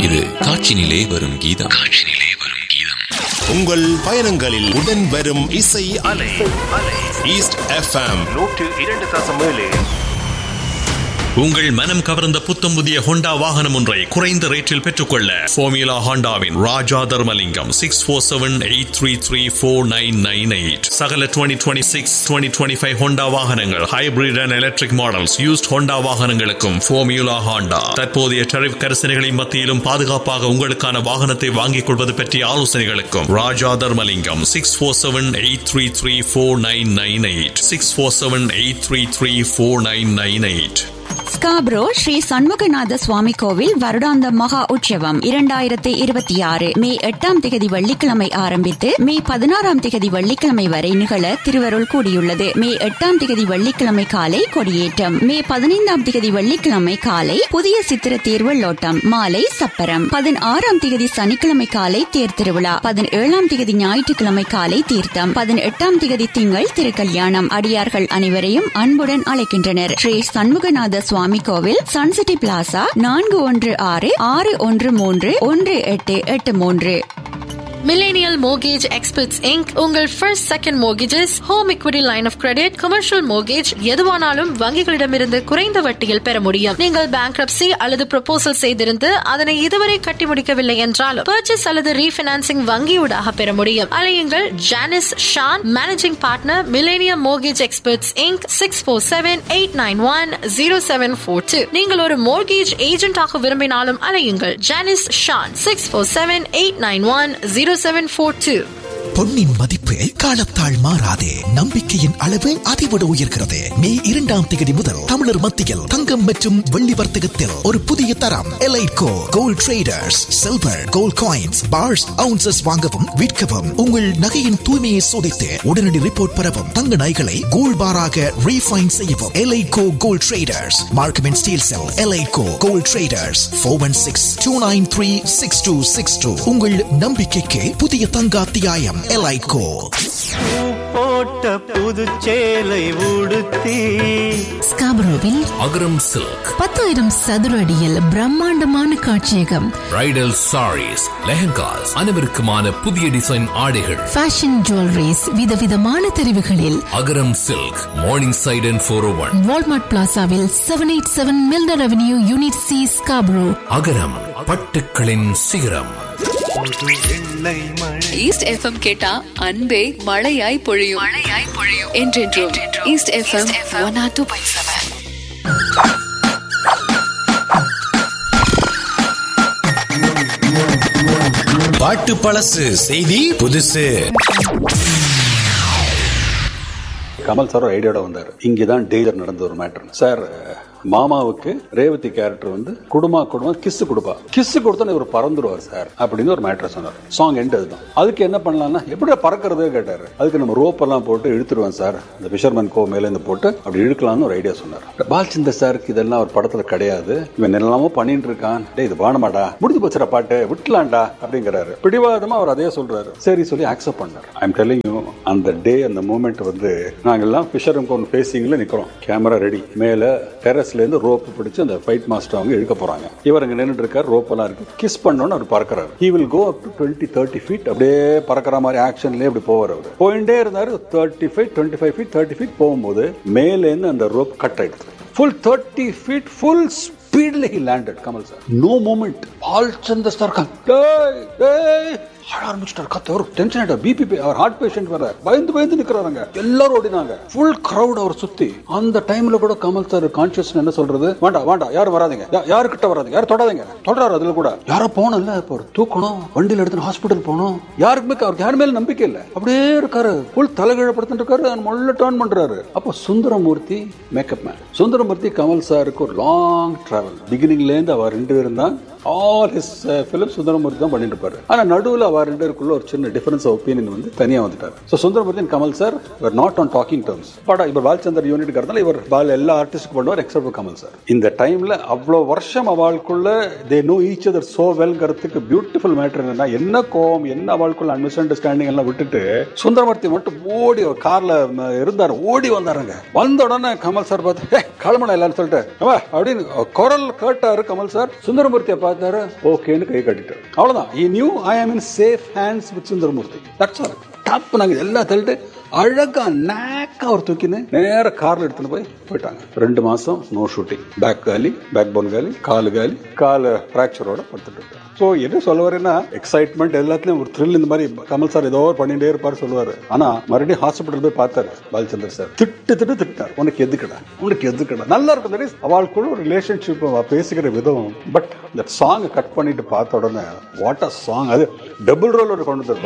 இது காட்சினிலே வரும் கீதம் காட்சினிலே வரும் கீதம் உங்கள் பயணங்களில் உடன் வரும் இசை அலை ஈஸ்ட் எஃப்எம் நூற்று இரண்டு தசம் ஏழு உங்கள் மனம் கவர்ந்த புத்தம் புதிய ஹோண்டா வாகனம் ஒன்றை குறைந்த ரேட்டில் பெற்றுக்கொள்ள ஃபோமியூலா ஹோண்டாவின் Raja Dharmalingam six four seven eight three three four nine nine eight சகல twenty twenty six twenty twenty five Honda வாகனங்கள் hybrid and electric models used Honda வாகனங்களுக்கும் ஃபோமியூலா ஹோண்டா தற்போதைய டரிஃப் கரிசனைகளின் மத்தியிலும் பாதுகாப்பாக உங்களுக்கான வாகனத்தை வாங்கிக் கொள்வது பற்றிய ஆலோசனைகளுக்கும் Raja Dharmalingam six four seven eight three three four nine nine eight six four seven eight three three four nine nine eight Scarborough Sri Shanmuganatha Swami Kovil வருடாந்த மகா உற்சவம் இரண்டாயிரத்தி இருபத்தி ஆறு மே எட்டாம் திகதி வெள்ளிக்கிழமை ஆரம்பித்து மே பதினாறாம் திகதி வெள்ளிக்கிழமை வரை நிகழ திருவருள் கூடியுள்ளது மே எட்டாம் திகதி வெள்ளிக்கிழமை காலை கொடியேற்றம் மே பதினைந்தாம் திகதி வெள்ளிக்கிழமை காலை புதிய சித்திர தேர் வெள்ளோட்டம் மாலை சப்பரம் பதினாறாம் திகதி சனிக்கிழமை காலை தேர் திருவிழா பதினேழாம் திகதி ஞாயிற்றுக்கிழமை காலை தீர்த்தம் பதினெட்டாம் திகதி திங்கள் திருக்கல்யாணம் அடியார்கள் அனைவரையும் அன்புடன் அழைக்கின்றனர் ஸ்ரீ சண்முகநாத சுவாமி கோவில் சன்சிட்டி பிளாசா நான்கு ஒன்று ஆறு ஆறு ஒன்று மூன்று ஒன்று எட்டு எட்டு மூன்று Millennial Mortgage Experts Inc. உங்கள் first second mortgages, home equity line of credit commercial mortgage எதுவானாலும் வங்கிகளிடமிருந்து குறைந்த வட்டியில் பெற முடியும் நீங்கள் bankruptcy அல்லது ப்ரொபோசல் செய்திருந்து அதனை இதுவரை கட்டி முடிக்கவில்லை என்றாலும் பர்ச்சேஸ் அல்லது ரீஃபினான்சிங் வங்கியூடாக பெற முடியும் அலையுங்கள் Janis Shan managing partner Millennium mortgage experts Inc six four seven eight nine one zero seven four two நீங்கள் ஒரு மோர்கேஜ் ஏஜென்டாக விரும்பினாலும் அலையுங்கள் Janis Shan six four seven eight nine one zero seven four two பொன்னின் மதிப்பு காலத்தால் மாறாதே நம்பிக்கையின் அளவு அதிவிட உயர்கிறது மே இரண்டாம் தேதி முதல் தமிழர் மத்தியில் தங்கம் மற்றும் வெள்ளி வர்த்தகத்தில் ஒரு புதிய தரம் Eliteco gold traders silver gold coins bars ounces வாங்கவும் விற்கவும் உங்கள் நகையின் தூய்மையை சோதித்து உடனடி ரிப்போர்ட் பெறவும் தங்க நகைகளை கோல்ட் பாராக ரீஃபைன் செய்யவும் Eliteco gold traders Markham and Steeles sell Eliteco gold traders four one six two nine three six two six two உங்கள் நம்பிக்கைக்கு புதிய தங்க அத்தியாயம் எலைட்கோ போட்ட புதுச்சேலை உடுத்தி ஸ்காபரோவில் அகரம் சில்க் பத்தாயிரம் சதுர அடியில் பிரம்மாண்டமான காட்சியகம் பிரைடல் சாரீஸ் லெஹங்காஸ் அனைவருக்குமான புதிய டிசைன் ஆடைகள் ஃபேஷன் ஜுவல்லரிஸ் விதவிதமான தெரிவுகளில் Agaram silk Morningside and four one Walmart பிளாசாவில் seven eight seven Milner avenue unit C Scarborough Agaram பட்டுக்களின் சிகரம் எண்ணெய் மழை ஈஸ்ட் எஃப்எம் கேட்டா அன்பே மழையாய் பொழியும் மழையாய் பொழியும் என்றென்றும் East FM one R two point seven பாட்டு பழசு செய்தி புதுசு கமல் சார் ஒரு ஐடியாவோட வந்தார் இங்கதான் டேஞ்சர் நடந்த ஒரு மேட்டர் சார் மாமாவுக்கு ரேவதி கேரக்டர் வந்து குடுமா குடுமா கிஸ் கொடுப்பா கிஸ் கொடுத்தா இவர் பறந்துருவார் சார் அப்படின்னு ஒரு மேட்டர் சொன்னார் சாங் எண்ட் அதுதான் அதுக்கு என்ன பண்ணலாம்னா எப்படி பறக்கிறது கேட்டாரு அதுக்கு நம்ம ரோப் எல்லாம் போட்டு இழுத்துருவேன் சார் இந்த ஃபிஷர்மேன் கோ மேல இருந்து போட்டு அப்படி இழுக்கலாம்னு ஒரு ஐடியா சொன்னார் பால்ச்சந்தர் சாருக்கு இதெல்லாம் ஒரு படத்துல கிடையாது இவன் என்னெல்லாமோ பண்ணிட்டு இருக்கான் டேய் இது பாடமாடா முடிஞ்சு போச்சுடா பாட்டு விட்டுலாம்டா அப்படிங்கிறாரு பிடிவாதமா அவர் அதே சொல்றாரு சரி சொல்லி அக்செப்ட் பண்ணார் ஐம் டெல்லிங் யூ அந்த டே அந்த மூமெண்ட் வந்து நாங்கெல்லாம் ஃபிஷர் கோன் ஃபேஸிங்ல நிக்கிறோம் கேமரா ரெடி மேல டெரஸ்ல இருந்து ரோப் பிடிச்சு அந்த ஃபைட் மாஸ்டர் அவங்க இழுக்க போறாங்க இவர் அங்க நின்றுட்டு இருக்காரு ரோப் எல்லாம் இருக்கு கிஸ் பண்ணோன்னு அவர் பறக்கிறாரு he will go up to twenty thirty feet அப்படியே பறக்கிற மாதிரி ஆக்ஷன்லயே அப்படி போவார் அவர் போயிட்டே இருந்தாரு thirty five twenty five feet thirty feet போகும்போது மேலேருந்து அந்த ரோப் கட் ஆயிடுது ஃபுல் தேர்ட்டி ஃபீட் ஃபுல் ஸ்பீட்ல he landed Kamal sir no moment all Chandar sir டேய் டேய் அழ ஆரம்பிச்சிட்டார் கத்த அவர் டென்ஷன் ஆயிட்டார் பிபி அவர் ஹார்ட் பேஷண்ட் வேற பயந்து பயந்து நிக்கிறாங்க எல்லாரும் ஓடினாங்க ஃபுல் கிரௌட் அவர் சுத்தி அந்த டைம்ல கூட கமல் சார் கான்சியஸ் என்ன சொல்றது வேண்டாம் வேண்டாம் யாரும் வராதீங்க யா- யாரு கிட்ட வராதீங்க யாரும் தொடாதீங்க தொடராரு அதுல கூட யாரோ போகணும்ல இப்போ ஒரு தூக்கணும் வண்டியில எடுத்து ஹாஸ்பிட்டல் போகணும் யாருக்குமே அவருக்கு யார் மேல நம்பிக்கை இல்ல அப்படியே இருக்காரு ஃபுல் தலைகீழப்படுத்திட்டு இருக்காரு மொல்ல டர்ன் பண்றாரு அப்போ சுந்தரமூர்த்தி மேக்கப் மேன் சுந்தரமூர்த்தி கமல் சாருக்கு ஒரு லாங் டிராவல் பிகினிங்ல இருந்து அவர் ரெண்டு பேரும் தான் ஆல் ஹிஸ் ஃபிலிம் சுந்தரமூர்த்தி தான் பண்ணிட்டு இருப்பாரு ஆனா நடுவில் அவர் ரெண்டு பேருக்குள்ள ஒரு சின்ன டிஃபரன்ஸ் ஒப்பீனியன் வந்து தனியா வந்துட்டாரு so Sundaramoorthy and Kamal sir were not on talking terms படா இவர் பாலச்சந்தர் யூனிட் இருக்கிறதால இவர் பால் எல்லா ஆர்டிஸ்டுக்கு பண்ணுவார் எக்ஸப்ட் கமல் சார் இந்த டைம்ல அவ்வளோ வருஷம் அவளுக்குள்ள they know each other so வெல்ங்கிறதுக்கு பியூட்டிஃபுல் மேட்டர் என்னன்னா என்ன கோவம் என்ன அவளுக்குள்ள மிஸ் அண்டர்ஸ்டாண்டிங் எல்லாம் விட்டுட்டு சுந்தரமூர்த்தி மட்டும் ஓடி ஒரு கார்ல ம, இருந்தார் ஓடி வந்தாருங்க வந்த உடனே கமல் சார் பார்த்து ஏ கிளம்பணும் எல்லாரும் சொல்லிட்டு "அம்மா," அப்படின்னு குரல் கேட்டாரு கமல் சார் சுந்தரமூர்த்தியை பார்த்து பார்த்தாரு ஓகேன்னு கை கட்டிட்டாரு அவ்வளவுதான் ஈ knew I am in safe hands with Sundaramoorthy that's all டப் நாங்க எல்லாம் தள்ளிட்டு அழகா நாக்கா ஒரு தூக்கின்னு நேர கார்ல எடுத்துன்னு போய் போயிட்டாங்க ரெண்டு மாசம் நோ ஷூட்டிங் பேக் காலி பேக் போன் காலி காலு காலி காலு ஃப்ராக்சரோட படுத்துட்டு இருக்காரு ஸோ என்ன சொல்ல வரேன்னா எக்ஸைட்மெண்ட் எல்லாத்துலயும் ஒரு த்ரில் இந்த மாதிரி கமல் சார் ஏதோ ஒரு பண்ணிட்டே இருப்பாரு சொல்லுவாரு ஆனா மறுபடியும் ஹாஸ்பிட்டல் போய் பார்த்தாரு பாலச்சந்தர் சார் திட்டு திட்டு திட்டார் உனக்கு எதுக்குடா உனக்கு எதுக்குடா நல்லா இருக்கும் தட் இஸ் அவளுக்குள்ள ஒரு ரிலேஷன்ஷிப் பேசிக்கிற விதம் பட் இந்த சாங் கட் பண்ணிட்டு பார்த்த உடனே வாட் அ சாங் அது டபுள் ரோல் ஒரு கொண்டு வந்திருப்பாங்க